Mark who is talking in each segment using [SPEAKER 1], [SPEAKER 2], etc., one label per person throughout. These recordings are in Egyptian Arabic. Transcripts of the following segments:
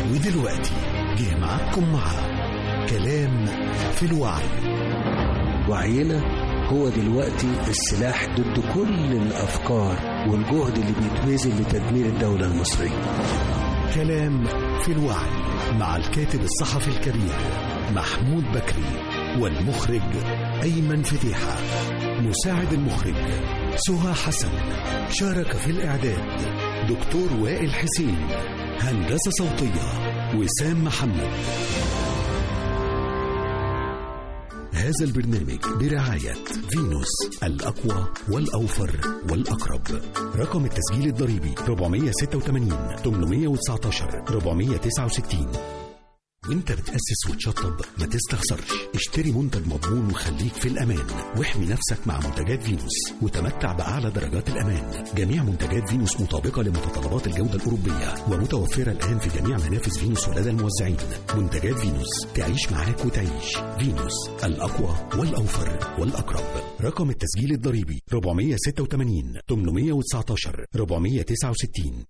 [SPEAKER 1] ودلوقتي جه معاكم مع كلام في الوعي
[SPEAKER 2] وعينا هو دلوقتي السلاح ضد كل الأفكار والجهد اللي بيتبذل لتدمير الدولة المصرية
[SPEAKER 1] كلام في الوعي مع الكاتب الصحفي الكبير محمود بكري والمخرج أيمن فتيحة مساعد المخرج سهى حسن شارك في الإعداد دكتور وائل حسين هندسة صوتية وسام محمد هذا البرنامج برعاية فينوس الأقوى والأوفر والأقرب رقم التسجيل الضريبي 486 819 469 وانت بتأسس وتشطب ما تستخسرش اشتري منتج مضمون وخليك في الأمان واحمي نفسك مع منتجات فينوس وتمتع بأعلى درجات الأمان جميع منتجات فينوس مطابقة لمتطلبات الجودة الأوروبية ومتوفرة الآن في جميع منافذ فينوس ولدى الموزعين منتجات فينوس تعيش معاك وتعيش فينوس الأقوى والأوفر والأقرب رقم التسجيل الضريبي 486 819 469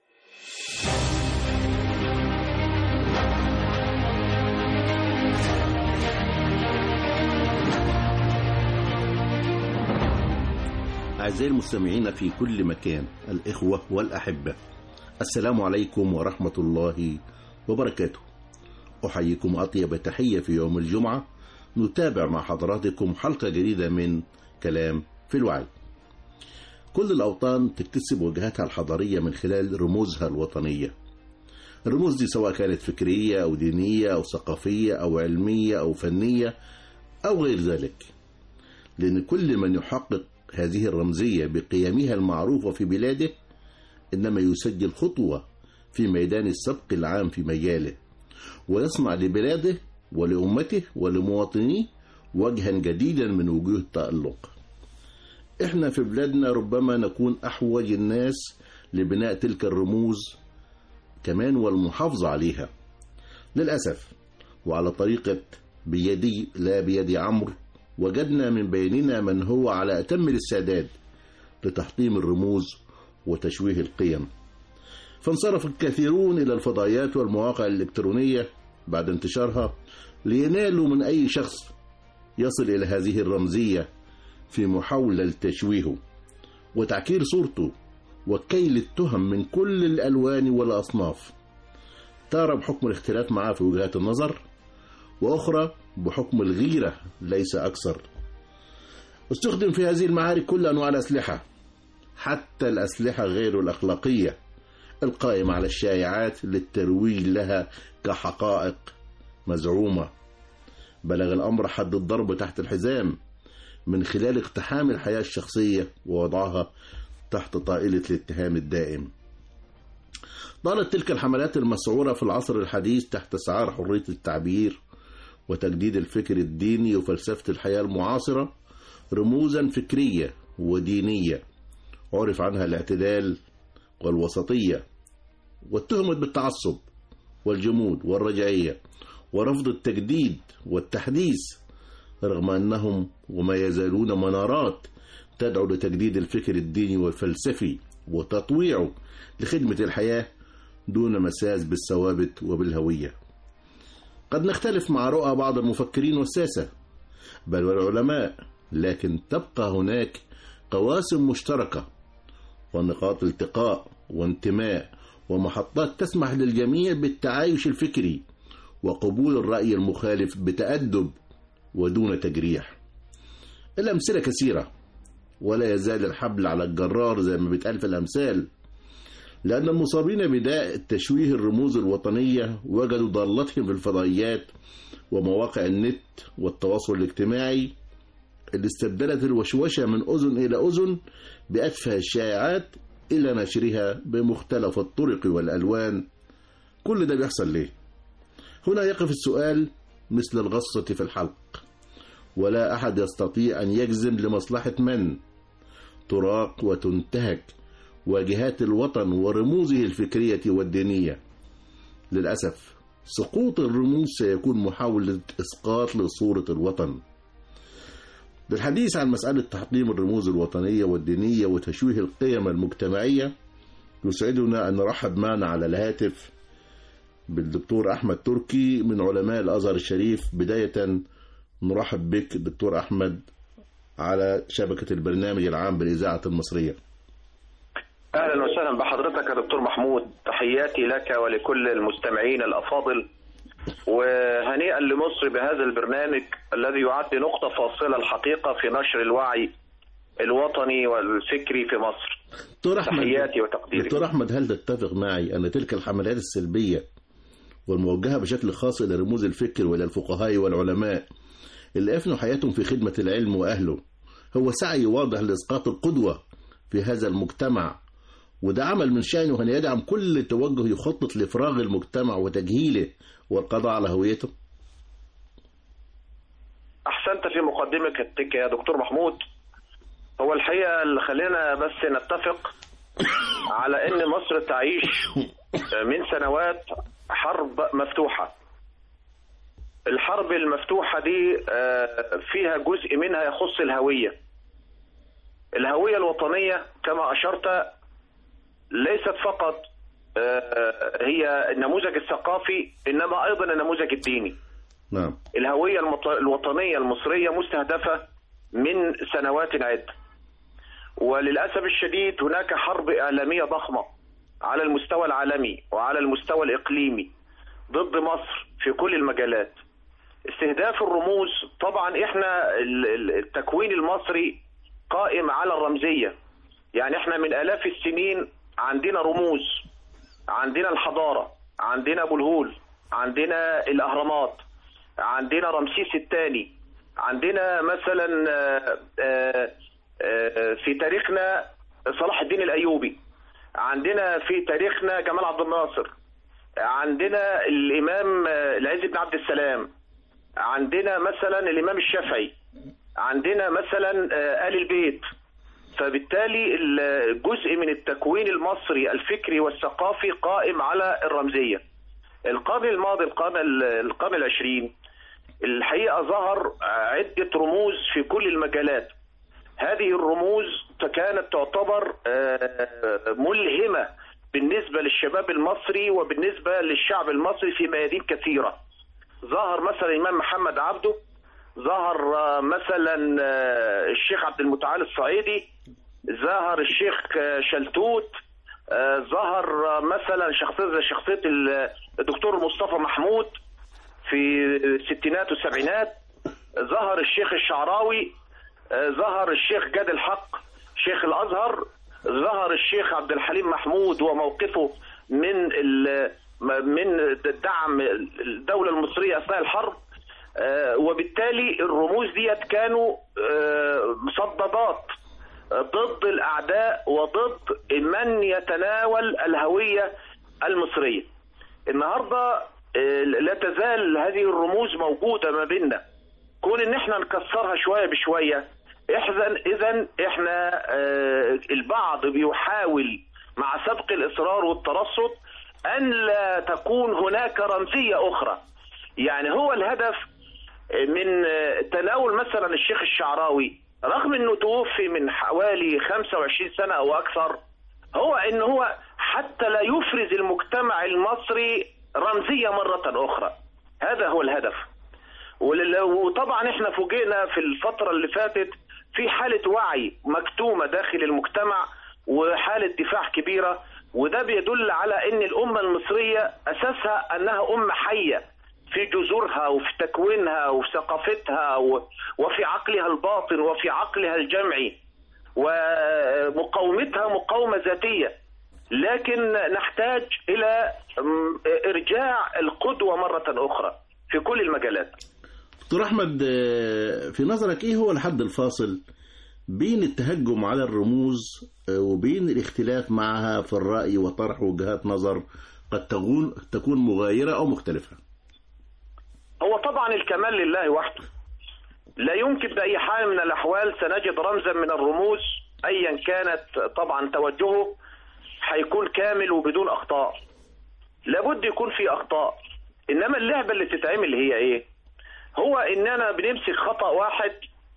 [SPEAKER 3] أعزائي المستمعين في كل مكان الإخوة والأحبة السلام عليكم ورحمة الله وبركاته أحييكم أطيب تحية في يوم الجمعة نتابع مع حضراتكم حلقة جديدة من كلام في الوعي كل الأوطان تكتسب وجهاتها الحضارية من خلال رموزها الوطنية الرموز دي سواء كانت فكرية أو دينية أو ثقافية أو علمية أو فنية أو غير ذلك لأن كل من يحقق هذه الرمزية بقيمها المعروفة في بلاده إنما يسجل خطوة في ميدان السبق العام في مجاله ويصنع لبلاده ولأمته ولمواطنيه وجها جديدا من وجوه التألق احنا في بلادنا ربما نكون أحوج الناس لبناء تلك الرموز كمان والمحافظة عليها للأسف وعلى طريقة بيدي لا بيد عمرو وجدنا من بيننا من هو على أتم الاستعداد لتحطيم الرموز وتشويه القيم فانصرف الكثيرون إلى الفضائيات والمواقع الإلكترونية بعد انتشارها لينالوا من أي شخص يصل إلى هذه الرمزية في محاولة لتشويهه وتعكير صورته وكيل التهم من كل الألوان والأصناف تارة بحكم الاختلاف معاه في وجهات النظر وأخرى بحكم الغيرة ليس أكثر استخدم في هذه المعارك كل أنواع الأسلحة حتى الأسلحة غير الأخلاقية القائمة على الشائعات للترويج لها كحقائق مزعومة بلغ الأمر حد الضرب تحت الحزام من خلال اقتحام الحياة الشخصية ووضعها تحت طائلة الاتهام الدائم طالت تلك الحملات المسعورة في العصر الحديث تحت سعار حرية التعبير وتجديد الفكر الديني وفلسفة الحياة المعاصرة رموزا فكرية ودينية عرف عنها الاعتدال والوسطية واتهمت بالتعصب والجمود والرجعية ورفض التجديد والتحديث رغم أنهم وما يزالون منارات تدعو لتجديد الفكر الديني والفلسفي وتطويعه لخدمة الحياة دون مساس بالثوابت وبالهوية قد نختلف مع رؤى بعض المفكرين والساسة بل والعلماء لكن تبقى هناك قواسم مشتركة ونقاط التقاء وانتماء ومحطات تسمح للجميع بالتعايش الفكري وقبول الرأي المخالف بتأدب ودون تجريح الأمثلة كثيرة ولا يزال الحبل على الجرار زي ما بيتقال في الأمثال لأن المصابين بداء تشويه الرموز الوطنية وجدوا ضالتهم في الفضائيات ومواقع النت والتواصل الاجتماعي اللي استبدلت الوشوشة من أذن إلى أذن بأتفه الشائعات إلى نشرها بمختلف الطرق والألوان كل ده بيحصل ليه؟ هنا يقف السؤال مثل الغصة في الحلق ولا أحد يستطيع أن يجزم لمصلحة من تراق وتنتهك واجهات الوطن ورموزه الفكرية والدينية للأسف سقوط الرموز سيكون محاولة إسقاط لصورة الوطن بالحديث عن مسألة تحطيم الرموز الوطنية والدينية وتشويه القيم المجتمعية يسعدنا أن نرحب معنا على الهاتف بالدكتور أحمد تركي من علماء الأزهر الشريف بداية نرحب بك دكتور أحمد على شبكة البرنامج العام بالإذاعة المصرية
[SPEAKER 4] اهلا وسهلا بحضرتك يا دكتور محمود تحياتي لك ولكل المستمعين الافاضل وهنيئا لمصر بهذا البرنامج الذي يعد نقطه فاصله الحقيقه في نشر الوعي الوطني والفكري في مصر
[SPEAKER 3] دكتور أحمد
[SPEAKER 4] تحياتي وتقديري
[SPEAKER 3] دكتور أحمد هل تتفق معي أن تلك الحملات السلبية والموجهة بشكل خاص إلى رموز الفكر وإلى الفقهاء والعلماء اللي أفنوا حياتهم في خدمة العلم وأهله هو سعي واضح لإسقاط القدوة في هذا المجتمع وده عمل من شأنه أن يدعم كل توجه يخطط لإفراغ المجتمع وتجهيله والقضاء على هويته
[SPEAKER 4] احسنت في مقدمتك يا دكتور محمود هو الحقيقه اللي خلينا بس نتفق على ان مصر تعيش من سنوات حرب مفتوحه الحرب المفتوحه دي آه، فيها جزء منها يخص الهويه الهويه الوطنيه كما اشرت ليست فقط آه، هي النموذج الثقافي انما ايضا النموذج الديني
[SPEAKER 3] نعم
[SPEAKER 4] الهوية المط- الوطنية المصرية مستهدفة من سنوات عدة وللأسف الشديد هناك حرب إعلامية ضخمة على المستوى العالمي وعلى المستوى الإقليمي ضد مصر في كل المجالات استهداف الرموز طبعا احنا ال- ال- التكوين المصري قائم على الرمزية يعني احنا من آلاف السنين عندنا رموز عندنا الحضارة عندنا أبو الهول عندنا الأهرامات عندنا رمسيس الثاني عندنا مثلا آه، آه، آه، في تاريخنا صلاح الدين الأيوبي عندنا في تاريخنا جمال عبد الناصر عندنا الإمام آه، العز بن عبد السلام عندنا مثلا الإمام الشافعي عندنا مثلا آه، آل البيت فبالتالي ال- جزء من التكوين المصري الفكري والثقافي قائم على الرمزية القرن الماضي القرن ال- القرن العشرين الحقيقة ظهر عدة رموز في كل المجالات هذه الرموز كانت تعتبر آه، ملهمة بالنسبة للشباب المصري وبالنسبة للشعب المصري في ميادين كثيرة ظهر مثلا الإمام محمد عبده ظهر آه، مثلا آه، الشيخ عبد المتعال الصعيدي ظهر الشيخ آه، شلتوت آه، ظهر آه، مثلا شخصية زي شخصية ال- الدكتور مصطفى محمود في الستينات والسبعينات ظهر الشيخ الشعراوي آه، ظهر الشيخ جاد الحق شيخ الازهر ظهر الشيخ عبد الحليم محمود وموقفه من ال- من دعم الدوله المصريه اثناء الحرب آه، وبالتالي الرموز ديت كانوا آه، مصددات ضد الاعداء وضد من يتناول الهويه المصريه النهارده آه، لا تزال هذه الرموز موجوده ما بيننا كون ان احنا نكسرها شويه بشويه احزن اذا احنا آه، البعض بيحاول مع سبق الاصرار والترصد ان لا تكون هناك رمزيه اخرى يعني هو الهدف من آه، تناول مثلا الشيخ الشعراوي رغم انه توفي من حوالي 25 سنه او اكثر هو ان هو حتى لا يفرز المجتمع المصري رمزيه مره اخرى هذا هو الهدف ولل- وطبعا احنا فوجئنا في الفتره اللي فاتت في حاله وعي مكتومه داخل المجتمع وحاله دفاع كبيره وده بيدل على ان الامه المصريه اساسها انها امه حيه في جذورها وفي تكوينها وفي ثقافتها و- وفي عقلها الباطن وفي عقلها الجمعي ومقاومتها مقاومه ذاتيه لكن نحتاج الى م- ارجاع القدوه مره اخرى في كل المجالات
[SPEAKER 3] دكتور أحمد آه، في نظرك إيه هو الحد الفاصل بين التهجم على الرموز آه، وبين الاختلاف معها في الرأي وطرح وجهات نظر قد تكون تكون مغايرة أو مختلفة
[SPEAKER 4] هو طبعا الكمال لله وحده لا يمكن بأي حال من الأحوال سنجد رمزا من الرموز أيا كانت طبعا توجهه هيكون كامل وبدون أخطاء لابد يكون في أخطاء إنما اللعبة اللي بتتعمل هي إيه هو إننا بنمسك خطأ واحد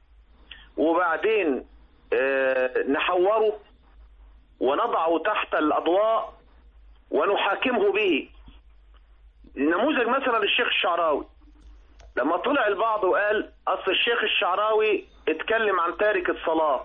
[SPEAKER 4] وبعدين آه، نحوره ونضعه تحت الأضواء ونحاكمه به نموذج مثلا الشيخ الشعراوي لما طلع البعض وقال اصل الشيخ الشعراوي اتكلم عن تارك الصلاه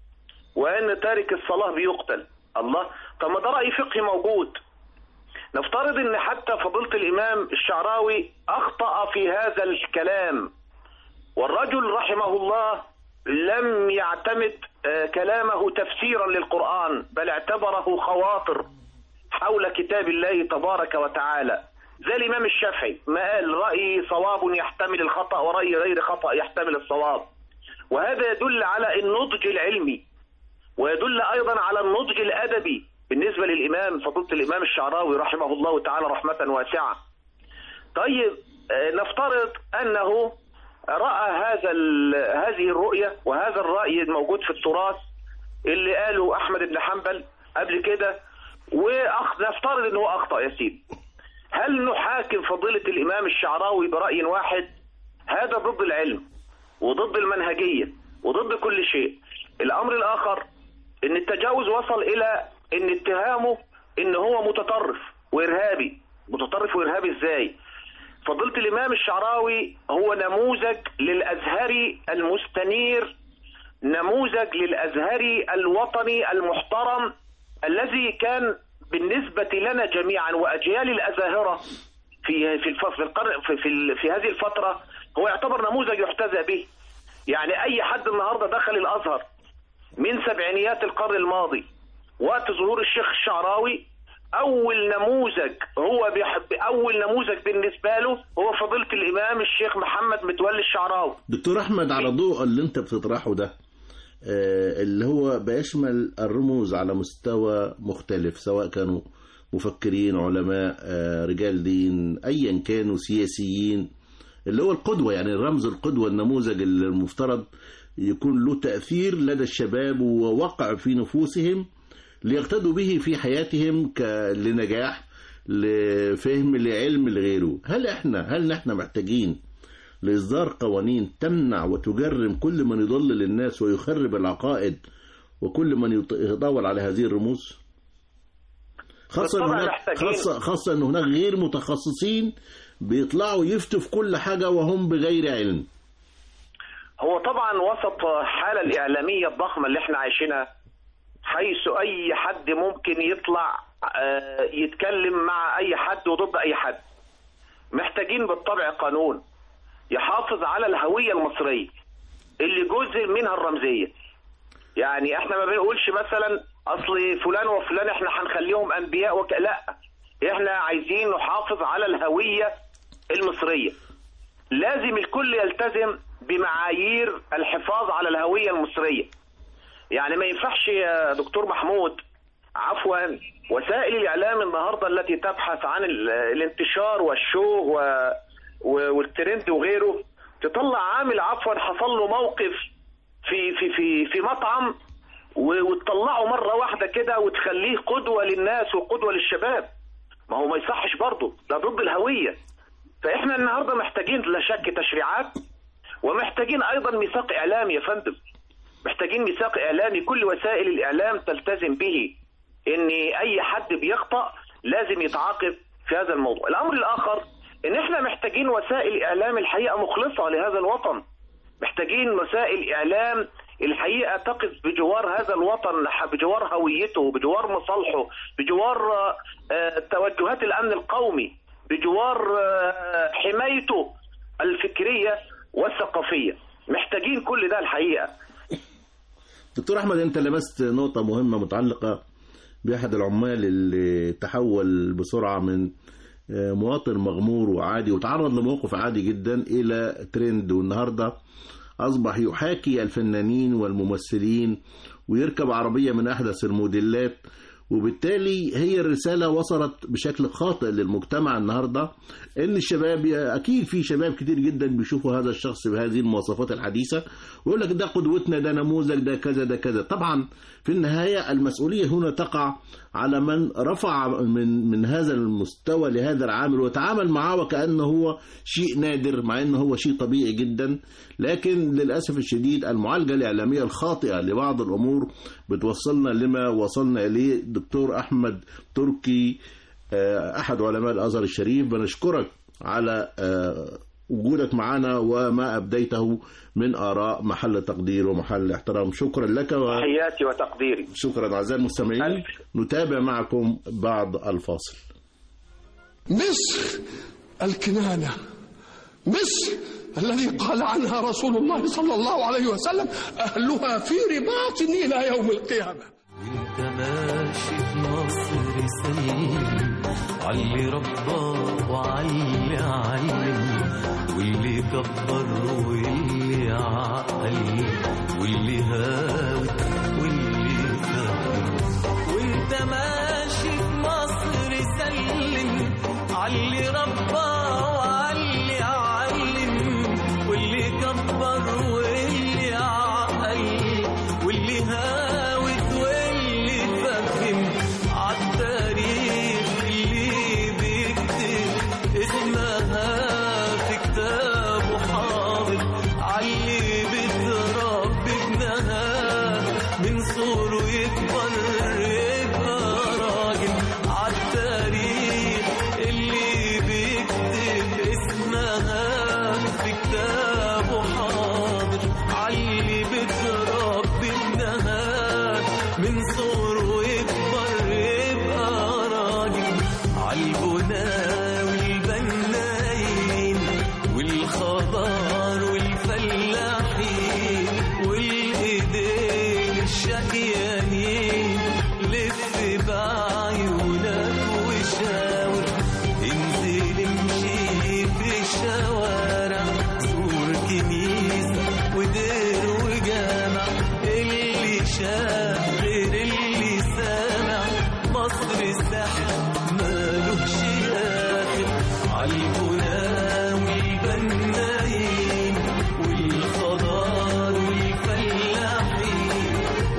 [SPEAKER 4] وان تارك الصلاه بيقتل الله طب ما ده راي فقهي موجود نفترض ان حتى فضيله الامام الشعراوي اخطا في هذا الكلام والرجل رحمه الله لم يعتمد آه، كلامه تفسيرا للقران بل اعتبره خواطر حول كتاب الله تبارك وتعالى زي الامام الشافعي ما قال رايي صواب يحتمل الخطا ورايي غير خطا يحتمل الصواب وهذا يدل على النضج العلمي ويدل ايضا على النضج الادبي بالنسبه للامام فضيله الامام الشعراوي رحمه الله تعالى رحمه واسعه. طيب آه، نفترض انه راى هذا ال- هذه الرؤيه وهذا الراي الموجود في التراث اللي قاله احمد بن حنبل قبل كده ونفترض انه اخطا يا سيدي. هل نحاكم فضيله الامام الشعراوي براي واحد؟ هذا ضد العلم وضد المنهجيه وضد كل شيء. الامر الاخر ان التجاوز وصل الى ان اتهامه ان هو متطرف وارهابي متطرف وارهابي ازاي فضيله الامام الشعراوي هو نموذج للازهري المستنير نموذج للازهري الوطني المحترم الذي كان بالنسبه لنا جميعا واجيال الازاهره في في الف- في القرن في في, في هذه الفتره هو يعتبر نموذج يحتذى به يعني اي حد النهارده دخل الازهر من سبعينيات القرن الماضي وقت ظهور الشيخ الشعراوي اول نموذج هو بيحب اول نموذج بالنسبه له هو فضيله الامام الشيخ محمد متولي الشعراوي
[SPEAKER 3] دكتور احمد على ضوء اللي انت بتطرحه ده آه، اللي هو بيشمل الرموز على مستوى مختلف سواء كانوا مفكرين علماء آه، رجال دين ايا كانوا سياسيين اللي هو القدوة يعني الرمز القدوة النموذج اللي المفترض يكون له تأثير لدى الشباب ووقع في نفوسهم ليقتدوا به في حياتهم ك- لنجاح لفهم لعلم لغيره هل احنا هل نحن محتاجين لإصدار قوانين تمنع وتجرم كل من يضلل الناس ويخرب العقائد وكل من يط- يتطاول على هذه الرموز خاصة إن
[SPEAKER 4] بالطبع
[SPEAKER 3] هناك
[SPEAKER 4] محتاجين.
[SPEAKER 3] خاصة خاصة ان هناك غير متخصصين بيطلعوا يفتوا في كل حاجة وهم بغير علم
[SPEAKER 4] هو طبعا وسط الحالة الإعلامية الضخمة اللي احنا عايشينها حيث أي حد ممكن يطلع آه، يتكلم مع أي حد وضد أي حد محتاجين بالطبع قانون يحافظ على الهوية المصرية اللي جزء منها الرمزية يعني احنا ما بنقولش مثلا اصل فلان وفلان احنا هنخليهم انبياء وك... لا احنا عايزين نحافظ على الهوية المصرية لازم الكل يلتزم بمعايير الحفاظ على الهوية المصرية يعني ما ينفعش يا دكتور محمود عفوا وسائل الإعلام النهاردة التي تبحث عن ال- الانتشار والشو و... و... والترند وغيره تطلع عامل عفوا حصل له موقف في في في في مطعم و- وتطلعه مرة واحدة كده وتخليه قدوة للناس وقدوة للشباب ما هو ما يصحش برضه ده ضد الهوية فاحنا النهارده محتاجين لا شك تشريعات ومحتاجين ايضا ميثاق اعلامي يا فندم محتاجين ميثاق اعلامي كل وسائل الاعلام تلتزم به ان اي حد بيخطا لازم يتعاقب في هذا الموضوع الامر الاخر ان احنا محتاجين وسائل اعلام الحقيقه مخلصه لهذا الوطن محتاجين وسائل اعلام الحقيقه تقف بجوار هذا الوطن بجوار هويته بجوار مصالحه بجوار آه، آه، توجهات الامن القومي بجوار آه، حمايته الفكريه والثقافيه محتاجين كل ده الحقيقه
[SPEAKER 3] دكتور احمد انت لمست نقطة مهمة متعلقة بأحد العمال اللي تحول بسرعة من آه، مواطن مغمور وعادي وتعرض لموقف عادي جدا إلى ترند والنهاردة أصبح يحاكي الفنانين والممثلين ويركب عربية من أحدث الموديلات وبالتالي هي الرسالة وصلت بشكل خاطئ للمجتمع النهاردة ان الشباب اكيد في شباب كتير جدا بيشوفوا هذا الشخص بهذه المواصفات الحديثة ويقول لك ده قدوتنا ده نموذج ده كذا ده كذا طبعا في النهاية المسؤولية هنا تقع على من رفع من من هذا المستوى لهذا العامل وتعامل معه وكأنه هو شيء نادر مع انه هو شيء طبيعي جدا لكن للأسف الشديد المعالجة الإعلامية الخاطئة لبعض الأمور بتوصلنا لما وصلنا إليه الدكتور أحمد تركي آه، أحد علماء الأزهر الشريف بنشكرك على آه، وجودك معنا وما أبديته من آراء محل تقدير ومحل احترام شكرا لك و...
[SPEAKER 4] تحياتي وتقديري
[SPEAKER 3] شكرا أعزائي المستمعين
[SPEAKER 4] ألف.
[SPEAKER 3] نتابع معكم بعد الفاصل
[SPEAKER 5] مصر الكنانة مصر الذي قال عنها رسول الله صلى الله عليه وسلم أهلها في رباط إلى يوم القيامة
[SPEAKER 6] وانت ماشي في مصر سليم علي ربى وعلي علم واللي كبر واللي عقل واللي هاوت واللي فهم وانت ماشي في مصر سلم علي ربى وعلي علم واللي كبر واللي عقل واللي هاوت واللي فهم عالتاريخ اللي بيكتب اسمها في كتابه حاضر علي بتربي ابنها من صغره يكبر يبقى راجل عالتاريخ اللي بيكتب اسمها في كتابه حاضر علي بتربي ابنها من صغره يكبر يبقى راجل عالبنا والبنايين والخضار والفلاحين والايدين الشقيانين لف بعيونك وشاور انزل امشي في الشوارع زور كنيسة ودير وجامع اللي شاف غير اللي سامع مصر الساحل مالوش آخر عالبنا والبنايين والخضار والفلاحين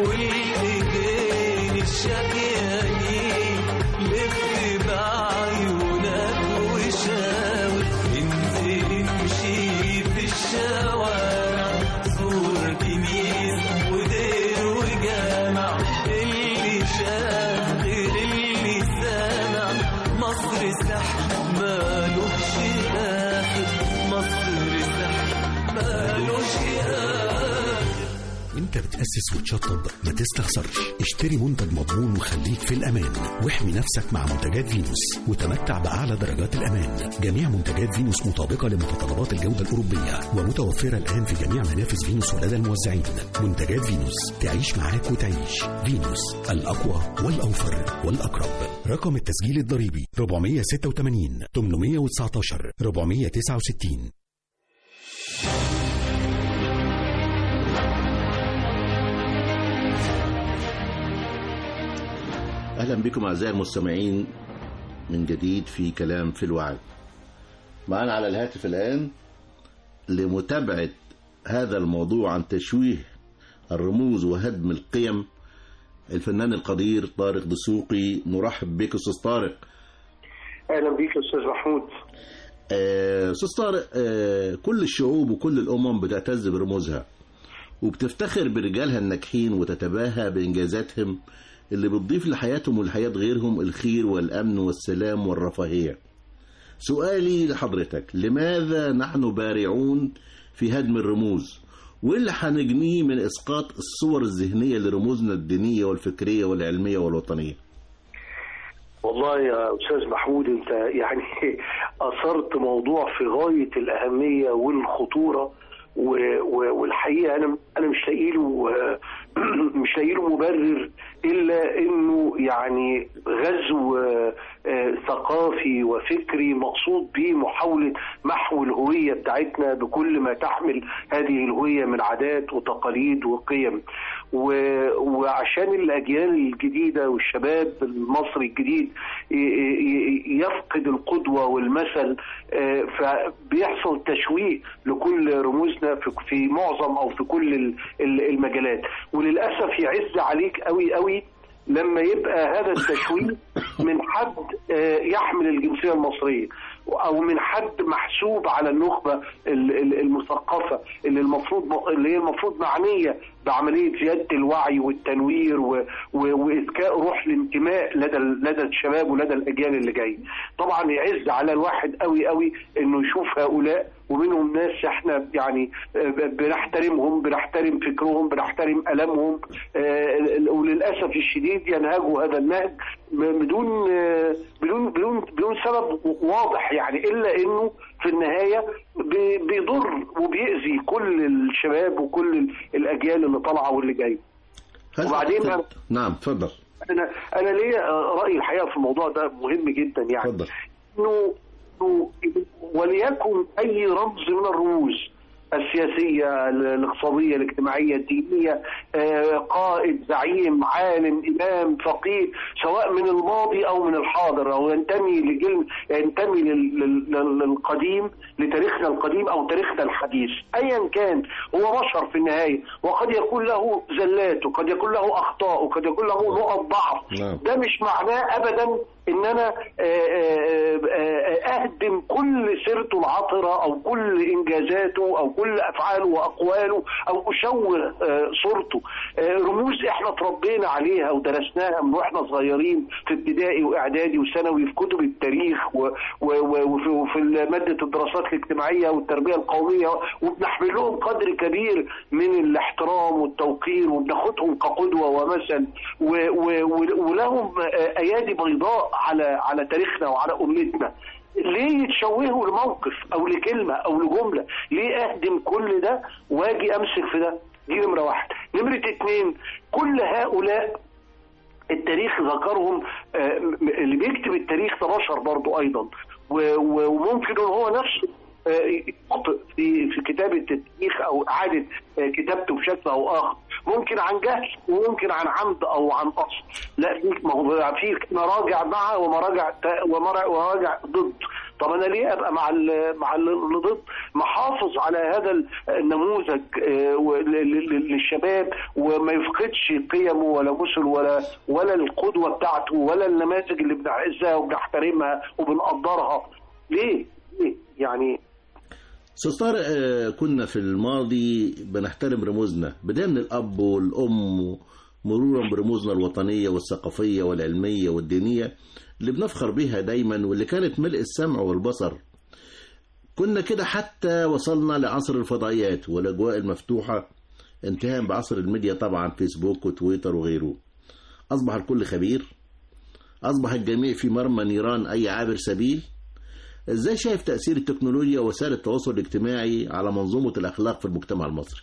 [SPEAKER 6] والايدين الشقيانين لف بعيونك وشاور انزل امشي في الشوارع زور كنيسة ودير وجامع اللي شاف غير اللي سامع مصر سحر مالوش آخر مصر سحر مالوش آخر
[SPEAKER 1] وانت بتأسس وتشطب ما تستخسرش اشتري منتج مضمون وخليك في الأمان واحمي نفسك مع منتجات فينوس وتمتع بأعلى درجات الأمان جميع منتجات فينوس مطابقة لمتطلبات الجودة الأوروبية ومتوفرة الآن في جميع منافذ فينوس ولدى الموزعين منتجات فينوس تعيش معاك وتعيش فينوس الأقوى والأوفر والأقرب رقم التسجيل الضريبي 486 819 469
[SPEAKER 3] أهلا بكم أعزائي المستمعين من جديد في كلام في الوعي معنا على الهاتف الآن لمتابعة هذا الموضوع عن تشويه الرموز وهدم القيم الفنان القدير طارق دسوقي نرحب بك أستاذ طارق
[SPEAKER 7] اهلا بيك يا استاذ محمود
[SPEAKER 3] آه، أستاذ طارق آه، كل الشعوب وكل الأمم بتعتز برموزها وبتفتخر برجالها الناجحين وتتباهى بإنجازاتهم اللي بتضيف لحياتهم ولحياة غيرهم الخير والأمن والسلام والرفاهية سؤالي لحضرتك لماذا نحن بارعون في هدم الرموز واللي هنجنيه من إسقاط الصور الذهنية لرموزنا الدينية والفكرية والعلمية والوطنية
[SPEAKER 7] والله يا استاذ محمود انت يعني اثرت موضوع في غايه الاهميه والخطوره و- و- والحقيقه انا انا مش لاقي له مش لاقي له مبرر الا انه يعني غزو آه، ثقافي وفكري مقصود به محاوله محو الهويه بتاعتنا بكل ما تحمل هذه الهويه من عادات وتقاليد وقيم و- وعشان الاجيال الجديده والشباب المصري الجديد ي- ي- يفقد القدوه والمثل آه، فبيحصل تشويه لكل رموزنا في- في معظم او في كل ال- ال- المجالات وللاسف يعز عليك قوي قوي لما يبقى هذا التشويه من حد آه، يحمل الجنسيه المصريه او من حد محسوب على النخبه ال- ال- المثقفه اللي المفروض اللي هي المفروض معنيه بعمليه زياده الوعي والتنوير و- و- واذكاء روح الانتماء لدى ال- لدى الشباب ولدى الاجيال اللي جايه. طبعا يعز على الواحد قوي قوي انه يشوف هؤلاء ومنهم ناس احنا يعني آه، ب- بنحترمهم بنحترم فكرهم بنحترم المهم آه، وللاسف الشديد ينهجوا هذا النهج م- بدون آه، بدون بدون بدون سبب واضح يعني الا انه في النهايه بي- بيضر وبيأذي كل الشباب وكل ال- الاجيال اللي طالعه واللي جايه.
[SPEAKER 3] هل
[SPEAKER 7] وبعدين
[SPEAKER 3] تعتقد-
[SPEAKER 7] أنا-
[SPEAKER 3] نعم اتفضل
[SPEAKER 7] انا انا ليا آه، راي الحقيقه في الموضوع ده مهم جدا يعني
[SPEAKER 3] اتفضل
[SPEAKER 7] انه إنه وليكن اي رمز من الرموز السياسية الاقتصادية الاجتماعية الدينية آه، قائد زعيم عالم إمام فقيه سواء من الماضي أو من الحاضر أو ينتمي لجل ينتمي لل- لل- لل- للقديم لتاريخنا القديم أو تاريخنا الحديث أيا كان هو بشر في النهاية وقد يكون له زلات وقد يكون له أخطاء وقد يكون له نقط ضعف
[SPEAKER 3] نعم.
[SPEAKER 7] ده مش معناه ابدا ان انا آه، آه، آه، اهدم كل سيرته العطره او كل انجازاته او كل افعاله واقواله او اشوه آه، صورته آه، رموز احنا اتربينا عليها ودرسناها من واحنا صغيرين في ابتدائي واعدادي وثانوي في كتب التاريخ و- و- و- وفي وفي ماده الدراسات الاجتماعيه والتربيه القوميه وبنحمل لهم قدر كبير من الاحترام والتوقير وبناخدهم كقدوه ومثل و- و- و- ولهم آه، ايادي بيضاء على على تاريخنا وعلى امتنا ليه يتشوهوا لموقف او لكلمه او لجمله ليه اهدم كل ده واجي امسك في ده دي نمره واحد نمره اتنين كل هؤلاء التاريخ ذكرهم آه، م- اللي بيكتب التاريخ ده بشر برضه ايضا و- و- وممكن ان هو نفسه آه، يخطئ في في كتابه التاريخ او اعاده آه، كتابته بشكل او اخر ممكن عن جهل وممكن عن عمد او عن قصد لا في ما هو في مراجع مع ومراجع تا- ومرا- ومراجع ضد طب انا ليه ابقى مع ال- مع ال- اللي ضد محافظ على هذا ال- النموذج آه، و- ل- ل- للشباب وما يفقدش قيمه ولا مثل ولا ولا القدوه بتاعته ولا النماذج اللي بنعزها وبنحترمها وبنقدرها ليه؟ ليه؟ يعني
[SPEAKER 3] استاذ طارق آه، كنا في الماضي بنحترم رموزنا بداية من الاب والام مرورا برموزنا الوطنيه والثقافيه والعلميه والدينيه اللي بنفخر بيها دايما واللي كانت ملء السمع والبصر كنا كده حتى وصلنا لعصر الفضائيات والاجواء المفتوحه انتهاء بعصر الميديا طبعا فيسبوك وتويتر وغيره اصبح الكل خبير اصبح الجميع في مرمى نيران اي عابر سبيل ازاي شايف تأثير التكنولوجيا ووسائل التواصل الاجتماعي على منظومة الأخلاق في المجتمع المصري؟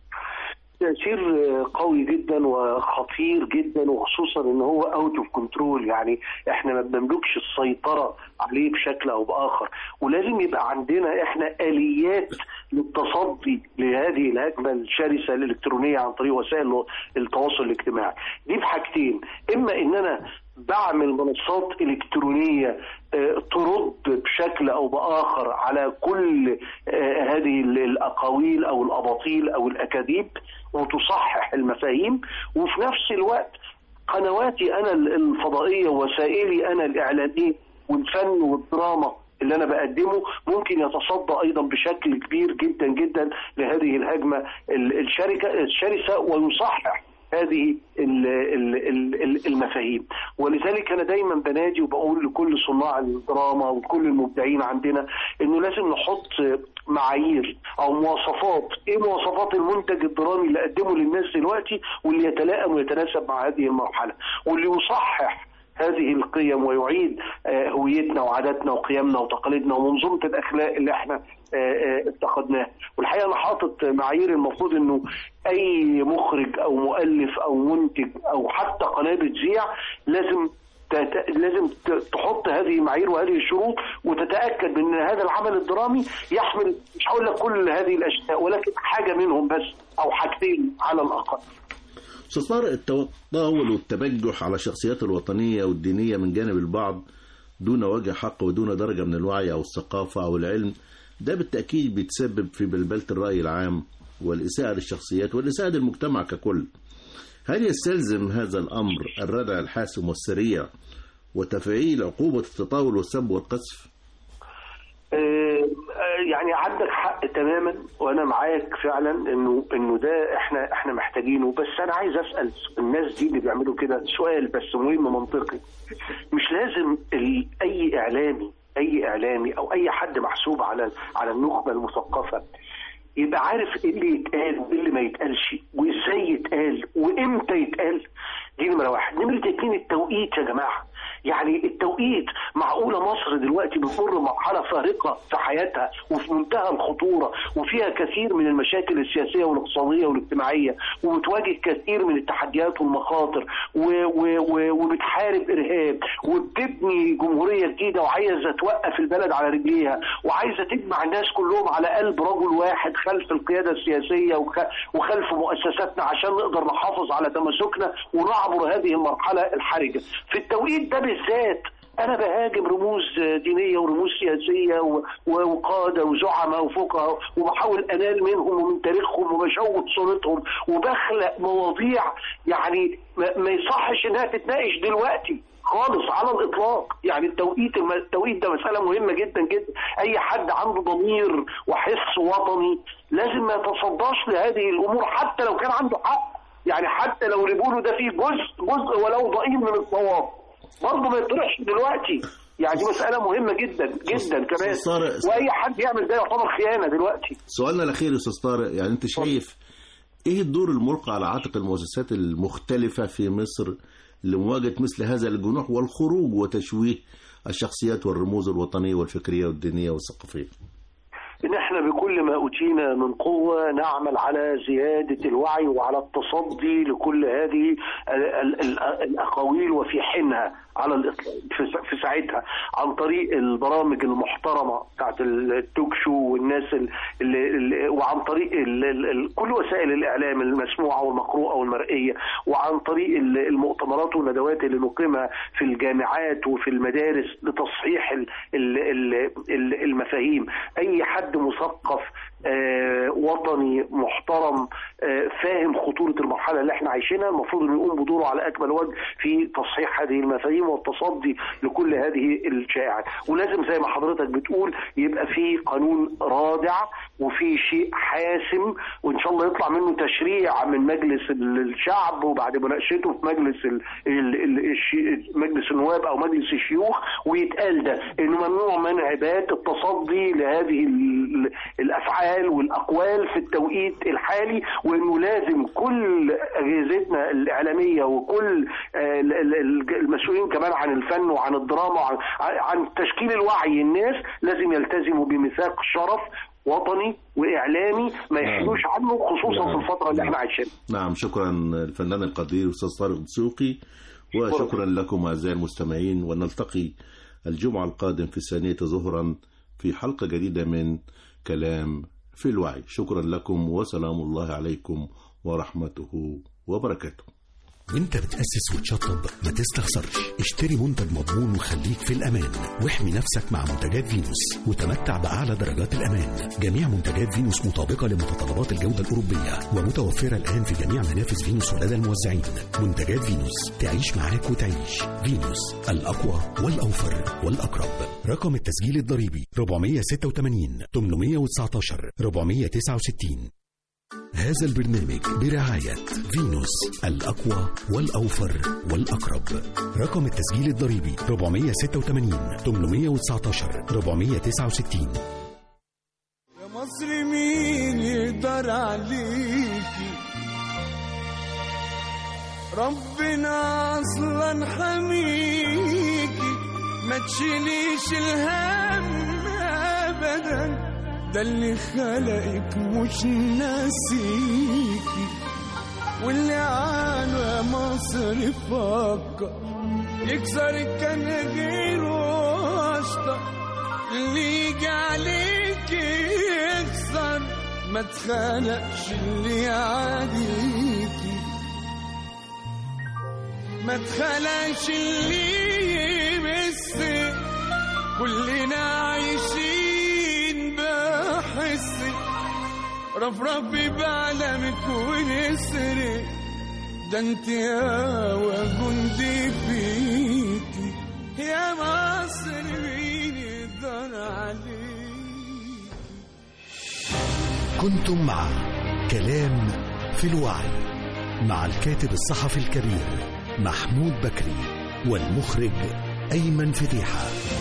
[SPEAKER 7] تأثير قوي جدا وخطير جدا وخصوصا ان هو اوت اوف كنترول يعني احنا ما بنملكش السيطره عليه بشكل او باخر ولازم يبقى عندنا احنا اليات للتصدي لهذه الهجمه الشرسه الالكترونيه عن طريق وسائل التواصل الاجتماعي دي بحاجتين اما ان انا بعمل منصات الكترونيه آه، ترد بشكل او باخر على كل آه، هذه ال- الاقاويل او الاباطيل او الاكاذيب وتصحح المفاهيم وفي نفس الوقت قنواتي انا ال- الفضائيه وسائلي انا الاعلاميه والفن والدراما اللي انا بقدمه ممكن يتصدى ايضا بشكل كبير جدا جدا لهذه الهجمه ال- الشركه الشرسه ويصحح هذه ال- ال- ال- ال- المفاهيم ولذلك انا دايما بنادي وبقول لكل صناع الدراما وكل المبدعين عندنا انه لازم نحط معايير او مواصفات ايه مواصفات المنتج الدرامي اللي اقدمه للناس دلوقتي واللي يتلائم ويتناسب مع هذه المرحله واللي يصحح هذه القيم ويعيد آه، هويتنا وعاداتنا وقيمنا وتقاليدنا ومنظومه الاخلاق اللي احنا آه، آه، افتقدناها والحقيقه انا حاطط معايير المفروض انه اي مخرج او مؤلف او منتج او حتى قناه بتذيع لازم تت- لازم ت- تحط هذه المعايير وهذه الشروط وتتاكد من ان هذا العمل الدرامي يحمل مش هقول لك كل هذه الاشياء ولكن حاجه منهم بس او حاجتين على الاقل
[SPEAKER 3] أستاذ طارق التطاول والتبجح على الشخصيات الوطنية والدينية من جانب البعض دون وجه حق ودون درجة من الوعي أو الثقافة أو العلم ده بالتأكيد بيتسبب في بلبلة الرأي العام والإساءة للشخصيات والإساءة للمجتمع ككل هل يستلزم هذا الأمر الردع الحاسم والسريع وتفعيل عقوبة التطاول والسب والقذف؟
[SPEAKER 7] يعني عندك حق تماما وانا معاك فعلا انه انه ده احنا احنا محتاجينه بس انا عايز اسال الناس دي اللي بيعملوا كده سؤال بس مهم منطقي مش لازم ال- اي اعلامي اي اعلامي او اي حد محسوب على على النخبه المثقفه يبقى عارف ايه اللي يتقال وايه اللي ما يتقالش وازاي يتقال وامتى يتقال دي نمره واحد نمره اتنين التوقيت يا جماعه يعني التوقيت معقولة مصر دلوقتي بتمر مرحلة فارقة في حياتها وفي منتهى الخطورة وفيها كثير من المشاكل السياسية والاقتصادية والاجتماعية وبتواجه كثير من التحديات والمخاطر و و و وبتحارب إرهاب وبتبني جمهورية جديدة وعايزة توقف البلد على رجليها وعايزة تجمع الناس كلهم على قلب رجل واحد خلف القيادة السياسية وخ- وخلف مؤسساتنا عشان نقدر نحافظ على تماسكنا ونعبر هذه المرحلة الحرجة في التوقيت ده بالذات انا بهاجم رموز دينيه ورموز سياسيه و- و- وقاده وزعماء وفقهاء وبحاول انال منهم ومن تاريخهم وبشوه صورتهم وبخلق مواضيع يعني ما ما يصحش انها تتناقش دلوقتي خالص على الاطلاق يعني التوقيت الم- التوقيت ده مساله مهمه جدا جدا اي حد عنده ضمير وحس وطني لازم ما يتصداش لهذه الامور حتى لو كان عنده حق يعني حتى لو اللي بيقوله ده فيه جزء جزء ولو ضئيل من الصواب برضه ما يطرحش دلوقتي يعني دي مسألة مهمة جدا جدا كمان
[SPEAKER 3] أستاذ طارق،
[SPEAKER 7] وأي حد يعمل ده يعتبر خيانة دلوقتي
[SPEAKER 3] سؤالنا الأخير يا أستاذ طارق يعني أنت شايف إيه الدور الملقى على عاتق المؤسسات المختلفة في مصر لمواجهة مثل هذا الجنوح والخروج وتشويه الشخصيات والرموز الوطنية والفكرية والدينية والثقافية
[SPEAKER 7] إن إحنا بكل ما أوتينا من قوة نعمل على زيادة الوعي وعلى التصدي لكل هذه ال- ال- ال- الأقاويل وفي حينها على الإطلاق في س- في ساعتها عن طريق البرامج المحترمة بتاعت التوك شو والناس ال- اللي اللي- وعن طريق ال ال ال كل وسائل الإعلام المسموعة والمقروءة والمرئية وعن طريق ال- المؤتمرات والندوات اللي نقيمها في الجامعات وفي المدارس لتصحيح ال- ال- ال- ال- المفاهيم أي حد مثقف آه، وطني محترم آه، فاهم خطورة المرحلة اللي احنا عايشينها المفروض انه يقوم بدوره على اكمل وجه في تصحيح هذه المفاهيم والتصدي لكل هذه الشائعات ولازم زي ما حضرتك بتقول يبقى في قانون رادع وفي شيء حاسم وان شاء الله يطلع منه تشريع من مجلس ال- الشعب وبعد مناقشته في مجلس ال ال ال الش- مجلس النواب او مجلس الشيوخ ويتقال ده انه ممنوع منع بات التصدي لهذه ال- الافعال والاقوال في التوقيت الحالي وانه لازم كل اجهزتنا الاعلاميه وكل آه، ال- ال- ال- المسؤولين كمان عن الفن وعن الدراما وعن عن تشكيل الوعي الناس لازم يلتزموا بميثاق شرف وطني واعلامي ما يحيلوش عنه خصوصا في الفتره اللي احنا عايشينها
[SPEAKER 3] نعم شكرا الفنان القدير أستاذ طارق دسوقي وشكرا لكم أعزائي المستمعين ونلتقي الجمعة القادم في ثانية ظهرا في حلقة جديدة من كلام في الوعي شكرا لكم وسلام الله عليكم ورحمته وبركاته
[SPEAKER 1] وانت بتأسس وتشطب ما تستخسرش اشتري منتج مضمون وخليك في الأمان واحمي نفسك مع منتجات فينوس وتمتع بأعلى درجات الأمان جميع منتجات فينوس مطابقة لمتطلبات الجودة الأوروبية ومتوفرة الآن في جميع منافذ فينوس ولدى الموزعين منتجات فينوس تعيش معاك وتعيش فينوس الأقوى والأوفر والأقرب رقم التسجيل الضريبي 486 819 469 هذا البرنامج برعاية فينوس الأقوى والأوفر والأقرب رقم التسجيل الضريبي 486 819 469
[SPEAKER 6] يا مصر مين يقدر عليكي ربنا اصلا حميكي ما تشيليش الهم ابدا ده اللي خلقك مش ناسيكي واللي عنه يا مصر فكر يكسر الكناجير واشطر اللي يجي عليك يكسر ما تخلقش اللي يعاديكي ما تخلقش اللي يمسك كلنا عايشين بحس رفرف بعلمك ونسرق ده انت يا وجندي فيكي يا مصر مين يقدر عليك
[SPEAKER 1] كنتم مع كلام في الوعي مع الكاتب الصحفي الكبير محمود بكري والمخرج أيمن فتيحة